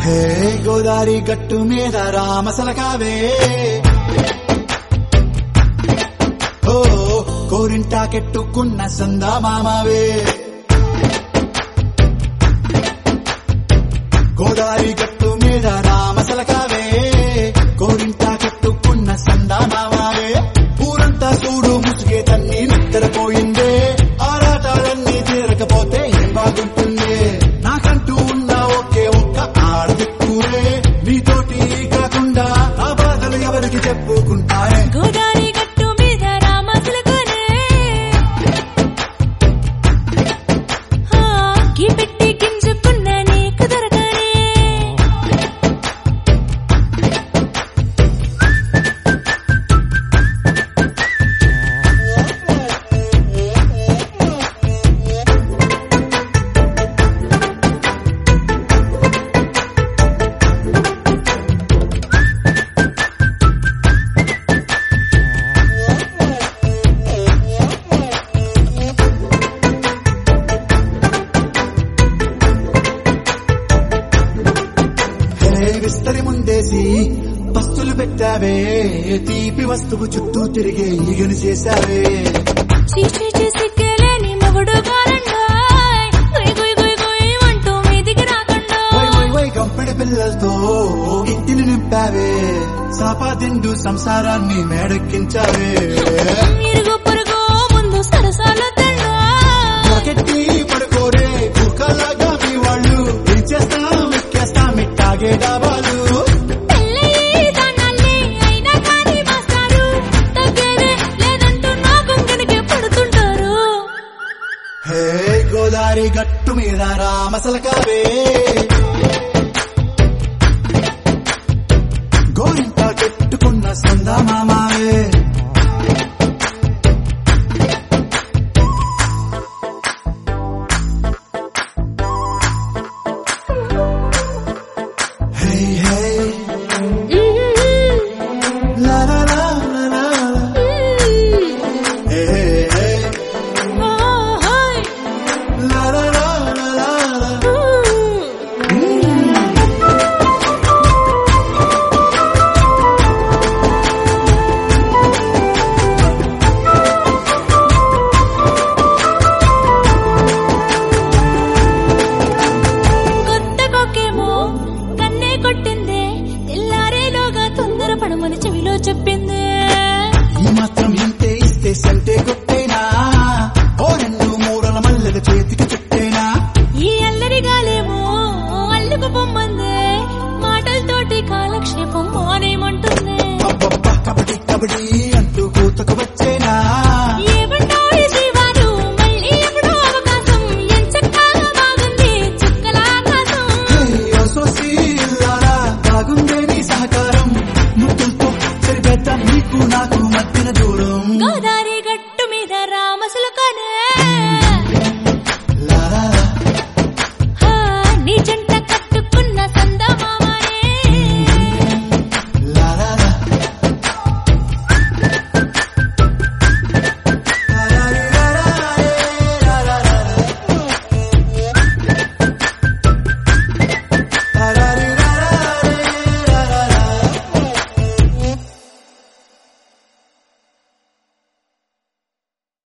హే గోదారి గట్టు మీద రామసలకావే ఓ కోరింటాకెట్టుకున్న సందా మామావే గోదారి గట్టు మీద రామసలకావే కోరింటాకెట్టుకున్న సందా మామావే ఊరంతా చూడు ముసుగే తన్ని నిద్రపోయిందే ఆరాటాలన్నీ తీరకపోతే ఏం బాగుంటుంది నాకంటూ ఉన్న ఒకే ఒక్క ఆడదిక్కురే నీతోటి కాకుండా ఆ బాధలు ఎవరికి చెప్పుకుంటాయే గోదారి గట్టు మీద రామసులకనే గీ పెట్టి గింజుకున్న నీకు దొరకనే హే విస్తరి ముందేసి పస్తులు పెట్టావే తీపి వస్తువు చుట్టూ తిరిగే ఈగను చేశావే చీచి చేసి కేలేని మొగుడు కాలండాయ్ గుయ్ గుయ్ గుయ్ గుయ్ అంటూ మీదికి రాకుండా వై వై వై కంపెడి పిల్లలతో ఇంటిని నింపావే సాపాదిండు సంసారాన్ని మేడెక్కించావే ఇరుగు పొరుగు ముందు సరసాల తెల్లా జాకెట్టి పడుకోరే కుక్కలాగా మీ వాళ్ళు పెంచేస్తాం ఎక్కేస్తాం ఇట్టాగే డాబాలు పెళ్ళయి దానాల్ని అయినా కానీ మాస్తారు తగ్గేదే లేదంటూ నా కొంగనికే పడుతుంటారు హే గోదారి గట్టు మీద రామసలకావే